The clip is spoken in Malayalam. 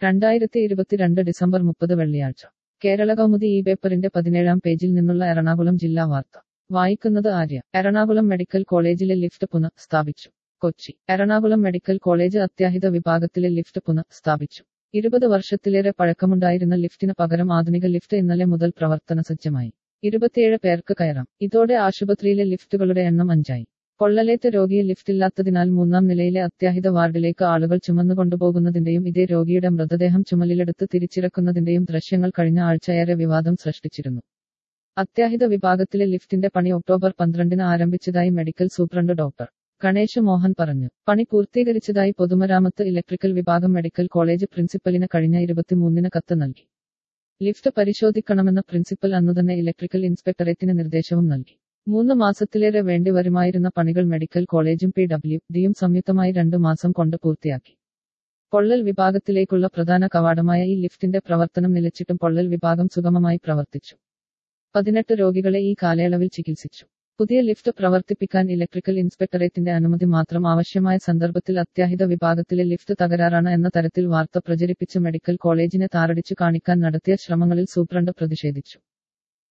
രണ്ടായിരത്തി ഇരുപത്തിരണ്ട് ഡിസംബർ മുപ്പത് വെള്ളിയാഴ്ച കേരള കൗമുദി ഈ പേപ്പറിന്റെ പതിനേഴാം പേജിൽ നിന്നുള്ള എറണാകുളം ജില്ലാ വാർത്ത വായിക്കുന്നത് ആര്യ എറണാകുളം മെഡിക്കൽ കോളേജിലെ ലിഫ്റ്റ് പുനഃ സ്ഥാപിച്ചു കൊച്ചി എറണാകുളം മെഡിക്കൽ കോളേജ് അത്യാഹിത വിഭാഗത്തിലെ ലിഫ്റ്റ് പുനഃ സ്ഥാപിച്ചു ഇരുപത് വർഷത്തിലേറെ പഴക്കമുണ്ടായിരുന്ന ലിഫ്റ്റിന് പകരം ആധുനിക ലിഫ്റ്റ് ഇന്നലെ മുതൽ പ്രവർത്തന സജ്ജമായി ഇരുപത്തിയേഴ് പേർക്ക് കയറാം ഇതോടെ ആശുപത്രിയിലെ ലിഫ്റ്റുകളുടെ എണ്ണം അഞ്ചായി പൊള്ളലേറ്റ രോഗിയെ ലിഫ്റ്റില്ലാത്തതിനാൽ മൂന്നാം നിലയിലെ അത്യാഹിത വാർഡിലേക്ക് ആളുകൾ ചുമന്നുകൊണ്ടുപോകുന്നതിന്റെയും ഇതേ രോഗിയുടെ മൃതദേഹം ചുമലിലെടുത്ത് തിരിച്ചിറക്കുന്നതിന്റെയും ദൃശ്യങ്ങൾ കഴിഞ്ഞ ആഴ്ച ഏറെ വിവാദം സൃഷ്ടിച്ചിരുന്നു അത്യാഹിത വിഭാഗത്തിലെ ലിഫ്റ്റിന്റെ പണി ഒക്ടോബർ പന്ത്രണ്ടിന് ആരംഭിച്ചതായി medical superintendent doctor Ganesh Mohan പറഞ്ഞു പണി പൂർത്തീകരിച്ചതായി പൊതുമരാമത്ത് ഇലക്ട്രിക്കൽ വിഭാഗം മെഡിക്കൽ കോളേജ് പ്രിൻസിപ്പലിന് കഴിഞ്ഞ ഇരുപത്തിമൂന്നിന് കത്ത് നൽകി ലിഫ്റ്റ് പരിശോധിക്കണമെന്ന് പ്രിൻസിപ്പൽ അന്നുതന്നെ ഇലക്ട്രിക്കൽ ഇൻസ്പെക്ടറേറ്റിന് നിർദ്ദേശവും നൽകി മൂന്ന് മാസത്തിലേറെ വേണ്ടി വരുമായിരുന്ന പണികൾ മെഡിക്കൽ കോളേജും പി ഡബ്ല്യു ഡിയും സംയുക്തമായി രണ്ടു മാസം കൊണ്ട് പൂർത്തിയാക്കി പൊള്ളൽ വിഭാഗത്തിലേക്കുള്ള പ്രധാന കവാടമായ ഈ ലിഫ്റ്റിന്റെ പ്രവർത്തനം നിലച്ചിട്ടും പൊള്ളൽ വിഭാഗം സുഗമമായി പ്രവർത്തിച്ചു പതിനെട്ട് രോഗികളെ ഈ കാലയളവിൽ ചികിത്സിച്ചു പുതിയ ലിഫ്റ്റ് പ്രവർത്തിപ്പിക്കാൻ ഇലക്ട്രിക്കൽ ഇൻസ്പെക്ടറേറ്റിന്റെ അനുമതി മാത്രം ആവശ്യമായ സന്ദർഭത്തിൽ അത്യാഹിത വിഭാഗത്തിലെ ലിഫ്റ്റ് തകരാറാണ് എന്ന തരത്തിൽ വാർത്ത പ്രചരിപ്പിച്ച് മെഡിക്കൽ കോളേജിനെ താറടിച്ചു കാണിക്കാൻ നടത്തിയ ശ്രമങ്ങളിൽ സൂപ്രണ്ട് പ്രതിഷേധിച്ചു